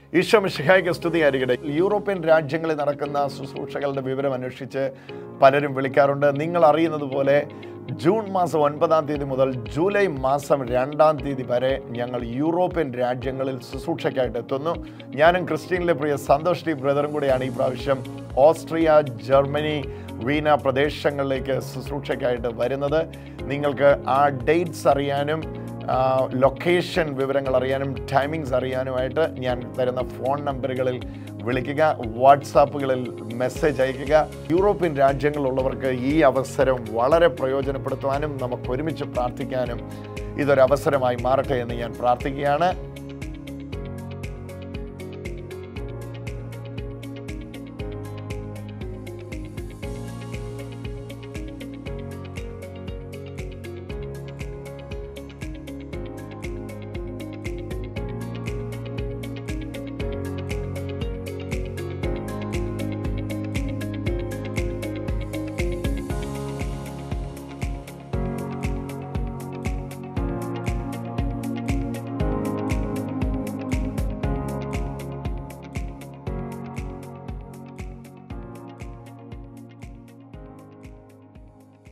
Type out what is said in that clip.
ഈശോ മിശിഹായ്ക്ക് സ്തുതിയായിരിക്കട്ടെ യൂറോപ്യൻ രാജ്യങ്ങളിൽ നടക്കുന്ന ശുശ്രൂഷകളുടെ വിവരം അന്വേഷിച്ച് പലരും വിളിക്കാറുണ്ട് നിങ്ങൾ അറിയുന്നത് പോലെ ജൂൺ മാസം ഒൻപതാം തീയതി മുതൽ ജൂലൈ മാസം രണ്ടാം തീയതി വരെ ഞങ്ങൾ യൂറോപ്യൻ രാജ്യങ്ങളിൽ ശുശ്രൂഷയ്ക്കായിട്ട് എത്തുന്നു ഞാനും ക്രിസ്ത്യനിലെ പ്രിയ സന്തോഷ് ടി ബ്രദറും കൂടിയാണ് ഈ പ്രാവശ്യം ഓസ്ട്രിയ ജർമ്മനി വീന പ്രദേശങ്ങളിലേക്ക് ശുശ്രൂഷയ്ക്കായിട്ട് വരുന്നത് നിങ്ങൾക്ക് ആ ഡേറ്റ്സ് അറിയാനും ലൊക്കേഷൻ വിവരങ്ങൾ അറിയാനും ടൈമിങ്സ് അറിയാനുമായിട്ട് ഞാൻ തരുന്ന ഫോൺ നമ്പറുകളിൽ വിളിക്കുക വാട്സാപ്പുകളിൽ മെസ്സേജ് അയയ്ക്കുക യൂറോപ്യൻ രാജ്യങ്ങളിലുള്ളവർക്ക് ഈ അവസരം വളരെ പ്രയോജനപ്പെടുത്തുവാനും നമുക്ക് ഒരുമിച്ച് പ്രാർത്ഥിക്കാനും ഇതൊരു അവസരമായി മാറട്ടെ എന്ന് ഞാൻ പ്രാർത്ഥിക്കുകയാണ്